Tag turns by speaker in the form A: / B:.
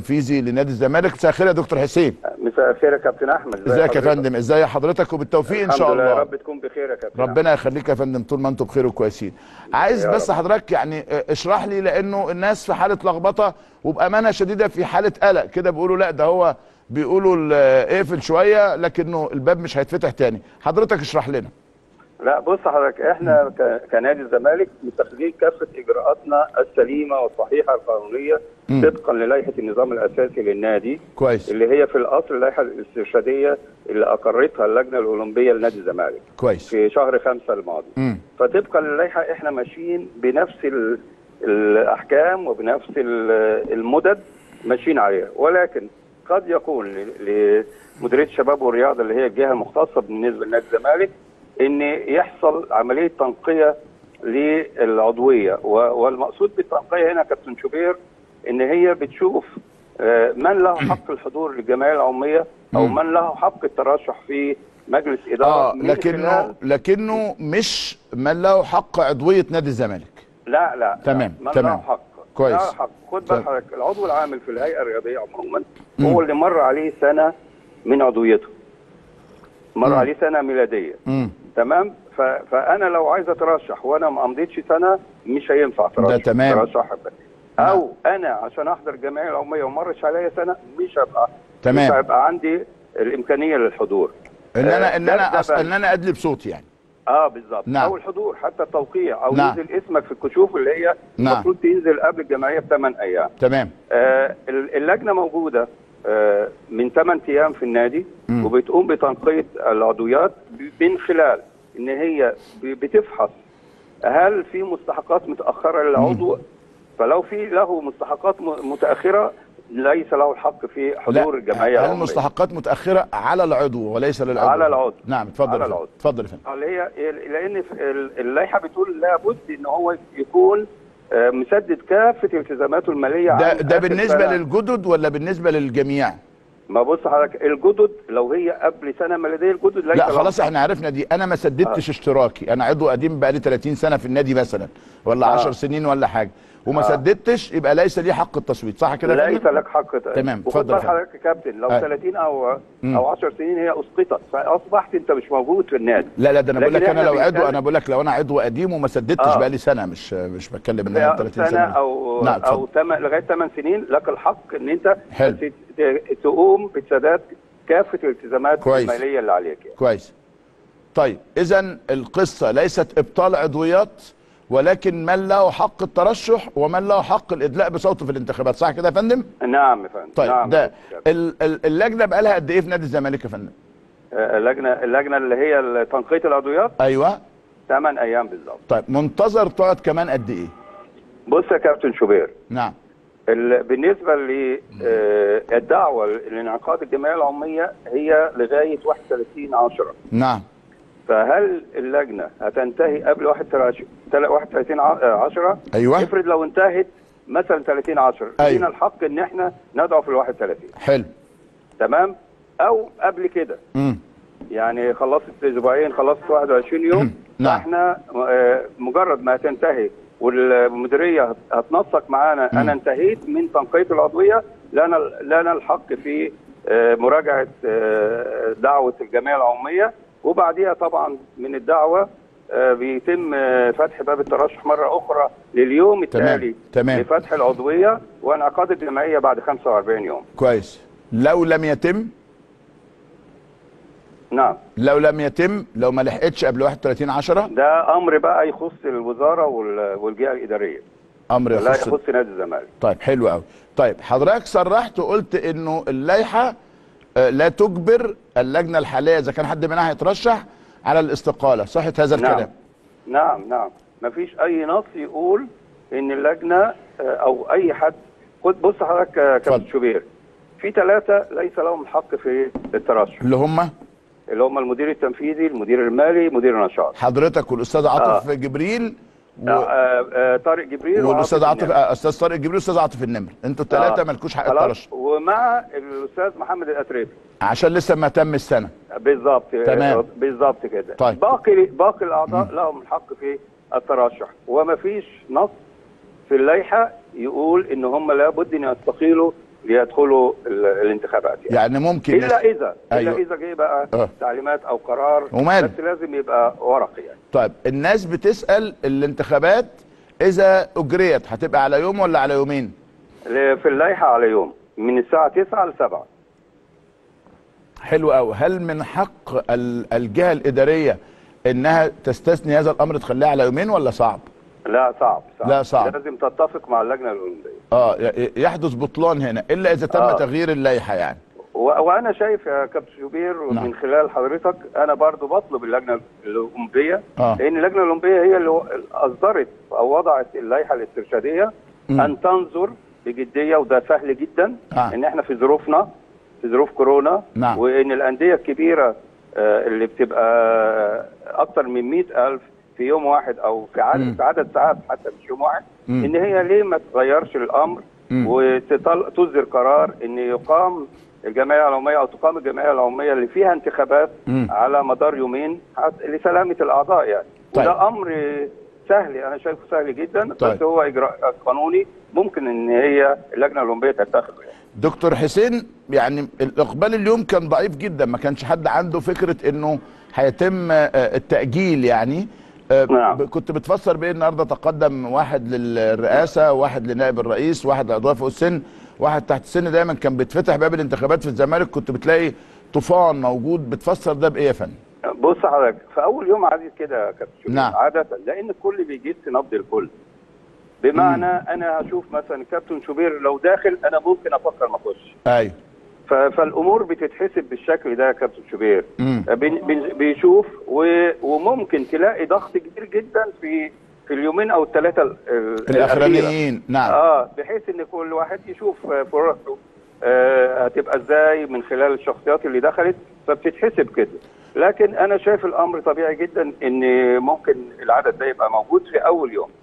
A: التنفيذي لنادي الزمالك مساء الخير يا دكتور حسين
B: مساء الخير يا كابتن احمد إزي
A: ازيك يا
B: حضرتك؟
A: فندم ازي حضرتك وبالتوفيق ان شاء
B: الحمد لله يا
A: الله
B: رب تكون بخير يا كابتن
A: ربنا يخليك يا فندم طول ما انتم بخير وكويسين عايز
B: يا
A: بس
B: رب.
A: حضرتك يعني اه، اشرح لي لانه الناس في حاله لخبطه وبامانه شديده في حاله قلق كده بيقولوا لا ده هو بيقولوا ال- اقفل شويه لكنه الباب مش هيتفتح تاني حضرتك اشرح لنا
B: لا بص حضرتك احنا ك- كنادي الزمالك متخذين كافه اجراءاتنا السليمه والصحيحه القانونيه
A: مم.
B: طبقا للائحه النظام الاساسي للنادي
A: كويس
B: اللي هي في الاصل اللائحه الاسترشاديه اللي اقرتها اللجنه الاولمبيه لنادي الزمالك
A: كويس
B: في شهر خمسة الماضي
A: امم
B: فطبقا للائحه احنا ماشيين بنفس ال- الاحكام وبنفس ال- المدد ماشيين عليها ولكن قد يكون ل- لمديريه الشباب والرياضه اللي هي الجهه المختصه بالنسبه لنادي الزمالك ان يحصل عمليه تنقيه للعضويه و- والمقصود بالتنقيه هنا يا كابتن شوبير ان هي بتشوف آه، من له حق الحضور للجمعيه العموميه او
A: مم.
B: من له حق الترشح في مجلس اداره
A: اه
B: من
A: لكنه
B: خلال
A: لكنه مش من له حق عضويه نادي الزمالك
B: لا لا
A: تمام،
B: لا. من
A: تمام.
B: له حق
A: كويس.
B: له حق خد
A: تمام.
B: بال حضرتك العضو العامل في الهيئه الرياضيه عموما
A: مم.
B: هو اللي مر عليه سنه من عضويته مر
A: مم.
B: عليه سنه ميلاديه
A: امم
B: تمام ف... فانا لو عايز اترشح وانا ما امضيتش سنه مش هينفع اترشح
A: ده تمام.
B: ترشح او انا عشان احضر الجمعيه العموميه ومرش عليا سنه مش هبقى
A: تمام.
B: مش هيبقى عندي الامكانيه للحضور
A: ان انا
B: آه،
A: ان
B: ده-
A: انا
B: ده
A: أص...
B: بند.
A: ان انا ادلي بصوتي يعني
B: اه بالظبط
A: نعم.
B: او الحضور حتى التوقيع او
A: نعم.
B: ينزل اسمك في الكشوف اللي هي
A: نعم.
B: المفروض تنزل قبل الجمعيه بثمان ايام
A: تمام
B: آه ال- اللجنه موجوده آه من 8 ايام في النادي
A: مم.
B: وبتقوم بتنقيه العضويات ب- من خلال ان هي ب- بتفحص هل في مستحقات متاخره للعضو فلو في له مستحقات م- متاخره ليس له الحق في حضور الجمعيه
A: هل
B: العمومية.
A: المستحقات متاخره على العضو وليس للعضو
B: على العضو.
A: نعم اتفضل
B: على
A: يا فندم.
B: العضو.
A: اتفضل يا فندم
B: اللي هي لان في ال- اللائحه بتقول لابد ان هو يكون آه، مسدد كافه التزاماته الماليه
A: ده
B: عن
A: ده
B: آخر
A: بالنسبه
B: سنة.
A: للجدد ولا بالنسبه للجميع
B: ما بص حضرتك الجدد لو هي قبل سنه ميلاديه الجدد ليس
A: لا
B: لهم
A: خلاص
B: حق.
A: احنا عرفنا دي انا ما سددتش اشتراكي انا عضو قديم بقالي 30 سنه في النادي مثلا ولا
B: آه.
A: 10 سنين ولا حاجه وما
B: آه.
A: سددتش يبقى ليس لي حق التصويت صح كده يا
B: ليس
A: فندم؟
B: لك حق ت-
A: تمام،
B: وخد
A: اتفضل يا
B: بال حضرتك يا كابتن لو
A: آه.
B: 30 او
A: مم.
B: او 10 سنين هي اسقطت فاصبحت انت مش موجود في النادي
A: لا لا ده انا بقول
B: لكن
A: لك انا
B: إحنا
A: لو عضو
B: بنتكلم-
A: انا بقول لك لو انا عضو قديم وما سددتش
B: آه.
A: بقالي سنه مش مش بتكلم ان انا 30
B: سنه
A: سنه
B: او
A: نعم
B: او
A: اتفضل
B: تم لغايه 8 سنين لك الحق ان انت
A: حلو.
B: ت- ت- تقوم بسداد كافه الالتزامات
A: كويس.
B: الماليه اللي عليك يعني.
A: كويس طيب اذا القصه ليست ابطال عضويات ولكن من له حق الترشح ومن له حق الادلاء بصوته في الانتخابات صح كده يا فندم
B: نعم يا فندم
A: طيب
B: نعم
A: ده
B: يا كابتن.
A: ال- ال- اللجنه بقى لها قد ايه في نادي الزمالك يا فندم
B: آه، اللجنه اللجنه اللي هي تنقيه العضويات
A: ايوه
B: 8 ايام بالظبط
A: طيب منتظر تقعد كمان قد ايه
B: بص يا كابتن شوبير
A: نعم
B: ال- بالنسبه للدعوه لانعقاد الجمعيه العموميه هي لغايه 31 10
A: نعم
B: فهل اللجنه هتنتهي قبل 31 31 10
A: ايوه
B: افرض لو انتهت مثلا 30 10
A: أيوة.
B: لينا الحق ان احنا ندعو في ال 31
A: حلو
B: تمام او قبل كده
A: امم
B: يعني خلصت اسبوعين خلصت 21 يوم
A: نعم.
B: احنا مجرد ما تنتهي والمديريه هتنسق معانا
A: مم.
B: انا انتهيت من تنقيه العضويه لنا لنا الحق في آه، مراجعه آه، دعوه الجمعيه العموميه وبعديها طبعا من الدعوه آه، بيتم آه، فتح باب الترشح مره اخرى لليوم التالي
A: تمام.
B: لفتح العضويه وانعقاد الجمعيه بعد 45 يوم
A: كويس لو لم يتم
B: نعم
A: لو لم يتم لو ما لحقتش قبل 31 10
B: ده امر بقى يخص الوزاره وال- والجهه الاداريه
A: امر
B: لا
A: يخص
B: يخص نادي الزمالك
A: طيب حلو قوي طيب حضرتك صرحت وقلت انه اللائحه آه، لا تجبر اللجنه الحاليه اذا كان حد منها هيترشح على الاستقاله صحه هذا
B: نعم
A: الكلام
B: نعم نعم مفيش اي نص يقول ان اللجنه آه، او اي حد خد بص حضرتك يا كابتن
A: اتفضل.
B: شوبير في ثلاثه ليس لهم الحق في الترشح
A: اللي هم
B: اللي هم المدير التنفيذي المدير المالي مدير النشاط
A: حضرتك والاستاذ عاطف جبريل و...
B: آه، آه، آه، طارق جبريل
A: والاستاذ
B: وعاطف
A: عاطف
B: النمر.
A: آه، استاذ طارق جبريل والاستاذ عاطف النمر انتوا الثلاثه
B: آه.
A: مالكوش حق
B: خلاص
A: الترشح
B: ومع الاستاذ محمد الاتريبي
A: عشان لسه ما تم السنه
B: بالظبط
A: تمام.
B: بالظبط كده
A: طيب.
B: باقي باقي الاعضاء لهم الحق في الترشح وما فيش نص في اللائحه يقول ان هم لابد ان يستقيلوا ليدخلوا ال- الانتخابات يعني.
A: يعني ممكن
B: الا اذا
A: أيوه.
B: الا اذا جه بقى
A: آه.
B: تعليمات او قرار
A: وماله؟
B: بس لازم يبقى ورقي يعني
A: طيب الناس بتسال الانتخابات اذا اجريت هتبقى على يوم ولا على يومين
B: ل- في اللائحه على يوم من الساعه 9 ل 7
A: حلو قوي هل من حق ال- الجهه الاداريه انها تستثني هذا الامر تخليها على يومين ولا صعب
B: لا صعب, صعب
A: لا، صعب.
B: لازم تتفق مع اللجنه الاولمبيه
A: اه ي- يحدث بطلان هنا الا اذا تم
B: آه.
A: تغيير اللائحه يعني
B: و- وانا شايف يا كابتن شوبير
A: نعم.
B: من خلال حضرتك انا برضو بطلب اللجنه الاولمبيه
A: آه.
B: لان اللجنه الاولمبيه هي اللي و- اصدرت او وضعت اللائحه الاسترشاديه
A: مم.
B: ان تنظر بجديه وده سهل جدا
A: آه.
B: ان احنا في ظروفنا في ظروف كورونا
A: نعم.
B: وان الانديه الكبيره آه، اللي بتبقى اكتر من مئة ألف في يوم واحد او في
A: مم.
B: عدد في عدد ساعات حتى مش يوم واحد
A: مم.
B: ان هي ليه ما تغيرش الامر
A: مم.
B: وتصدر قرار ان يقام الجمعيه العموميه او تقام الجمعيه العموميه اللي فيها انتخابات
A: مم.
B: على مدار يومين حت- لسلامه الاعضاء يعني
A: طيب.
B: وده امر سهل انا شايفه سهل جدا
A: طيب.
B: بس هو اجراء قانوني ممكن ان هي اللجنه الاولمبيه تتخذه يعني.
A: دكتور حسين يعني الاقبال اليوم كان ضعيف جدا ما كانش حد عنده فكره انه هيتم آه، التاجيل يعني آه،
B: نعم.
A: ب- كنت بتفسر بايه النهارده تقدم واحد للرئاسه واحد لنائب الرئيس واحد لعضويه فوق السن واحد تحت السن دايما كان بيتفتح باب الانتخابات في الزمالك كنت بتلاقي طوفان موجود بتفسر ده بايه يا فندم
B: بص حضرتك في اول يوم عادي كده يا كابتن شوقي،
A: نعم.
B: عاده لان الكل بيجيس نبض الكل بمعنى انا هشوف مثلا كابتن شوبير لو داخل انا ممكن افكر ما اخش
A: ايوه
B: ف- فالامور بتتحسب بالشكل ده يا كابتن شوبير
A: مم.
B: بن- بن- بيشوف و- وممكن تلاقي ضغط كبير جدا في في اليومين او الثلاثه ال- ال- الأخيرة.
A: الاخرانيين نعم
B: اه بحيث ان كل واحد يشوف آه، فرصته آه هتبقى ازاي من خلال الشخصيات اللي دخلت فبتتحسب كده لكن انا شايف الامر طبيعي جدا ان ممكن العدد ده يبقى موجود في اول يوم